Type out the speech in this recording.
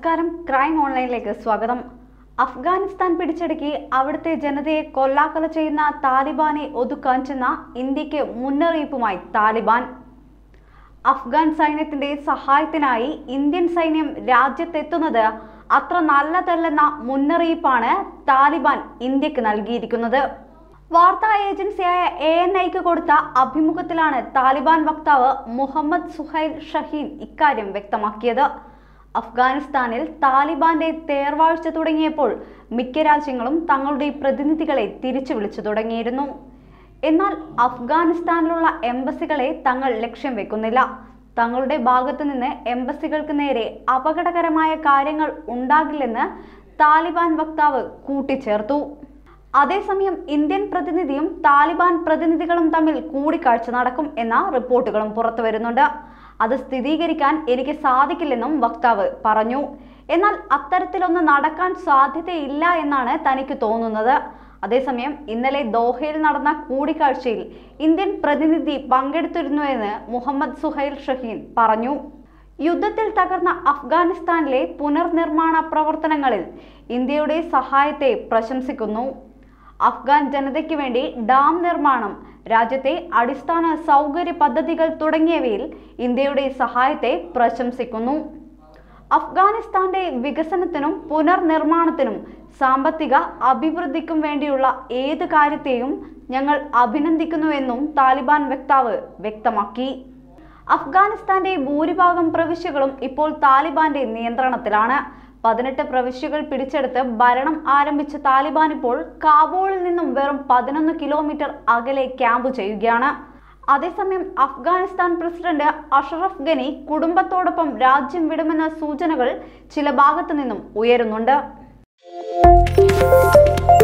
നമസ്കാരം ക്രൈം ഓൺലൈനിലേക്ക് സ്വാഗതം അഫ്ഗാനിസ്ഥാൻ പിടിച്ചടക്കി അവിടുത്തെ ജനതയെ കൊല്ലാക്കൊല ചെയ്യുന്ന താലിബാനെ ഒതുക്കാൻ ചെന്ന ഇന്ത്യക്ക് മുന്നറിയിപ്പുമായി താലിബാൻ അഫ്ഗാൻ സൈന്യത്തിന്റെ സഹായത്തിനായി ഇന്ത്യൻ സൈന്യം രാജ്യത്തെത്തുന്നത് അത്ര നല്ലതല്ലെന്ന മുന്നറിയിപ്പാണ് താലിബാൻ ഇന്ത്യക്ക് നൽകിയിരിക്കുന്നത് വാർത്താ ഏജൻസിയായ എ എൻ ഐക്ക് കൊടുത്ത അഭിമുഖത്തിലാണ് താലിബാൻ വക്താവ് മുഹമ്മദ് സുഹൈൽ ഷഹീൻ ഇക്കാര്യം വ്യക്തമാക്കിയത് അഫ്ഗാനിസ്ഥാനിൽ താലിബാന്റെ തേർവാഴ്ച തുടങ്ങിയപ്പോൾ മിക്ക രാജ്യങ്ങളും തങ്ങളുടെ പ്രതിനിധികളെ തിരിച്ചു വിളിച്ചു തുടങ്ങിയിരുന്നു എന്നാൽ അഫ്ഗാനിസ്ഥാനിലുള്ള എംബസികളെ തങ്ങൾ ലക്ഷ്യം വെക്കുന്നില്ല തങ്ങളുടെ ഭാഗത്തു നിന്ന് എംബസികൾക്ക് നേരെ അപകടകരമായ കാര്യങ്ങൾ ഉണ്ടാകില്ലെന്ന് താലിബാൻ വക്താവ് കൂട്ടിച്ചേർത്തു അതേസമയം ഇന്ത്യൻ പ്രതിനിധിയും താലിബാൻ പ്രതിനിധികളും തമ്മിൽ കൂടിക്കാഴ്ച നടക്കും എന്ന റിപ്പോർട്ടുകളും പുറത്തു വരുന്നുണ്ട് അത് സ്ഥിരീകരിക്കാൻ എനിക്ക് സാധിക്കില്ലെന്നും വക്താവ് പറഞ്ഞു എന്നാൽ അത്തരത്തിലൊന്ന് നടക്കാൻ സാധ്യതയില്ല എന്നാണ് തനിക്ക് തോന്നുന്നത് അതേസമയം ഇന്നലെ ദോഹയിൽ നടന്ന കൂടിക്കാഴ്ചയിൽ ഇന്ത്യൻ പ്രതിനിധി പങ്കെടുത്തിരുന്നുവെന്ന് മുഹമ്മദ് സുഹൈൽ ഷഹീൻ പറഞ്ഞു യുദ്ധത്തിൽ തകർന്ന അഫ്ഗാനിസ്ഥാനിലെ പുനർനിർമ്മാണ പ്രവർത്തനങ്ങളിൽ ഇന്ത്യയുടെ സഹായത്തെ പ്രശംസിക്കുന്നു അഫ്ഗാൻ ജനതയ്ക്ക് വേണ്ടി ഡാം നിർമ്മാണം രാജ്യത്തെ അടിസ്ഥാന സൗകര്യ പദ്ധതികൾ തുടങ്ങിയവയിൽ ഇന്ത്യയുടെ സഹായത്തെ പ്രശംസിക്കുന്നു അഫ്ഗാനിസ്ഥാന്റെ വികസനത്തിനും പുനർനിർമ്മാണത്തിനും സാമ്പത്തിക അഭിവൃദ്ധിക്കും വേണ്ടിയുള്ള ഏത് കാര്യത്തെയും ഞങ്ങൾ അഭിനന്ദിക്കുന്നുവെന്നും താലിബാൻ വക്താവ് വ്യക്തമാക്കി അഫ്ഗാനിസ്ഥാന്റെ ഭൂരിഭാഗം പ്രവിശ്യകളും ഇപ്പോൾ താലിബാന്റെ നിയന്ത്രണത്തിലാണ് പതിനെട്ട് പ്രവിശ്യകൾ പിടിച്ചെടുത്ത് ഭരണം ആരംഭിച്ച താലിബാൻ ഇപ്പോൾ കാബൂളിൽ നിന്നും വെറും പതിനൊന്ന് കിലോമീറ്റർ അകലെ ക്യാമ്പ് ചെയ്യുകയാണ് അതേസമയം അഫ്ഗാനിസ്ഥാൻ പ്രസിഡന്റ് അഷറഫ് ഗനി കുടുംബത്തോടൊപ്പം രാജ്യം വിടുമെന്ന സൂചനകൾ ചില ഭാഗത്തു നിന്നും ഉയരുന്നുണ്ട്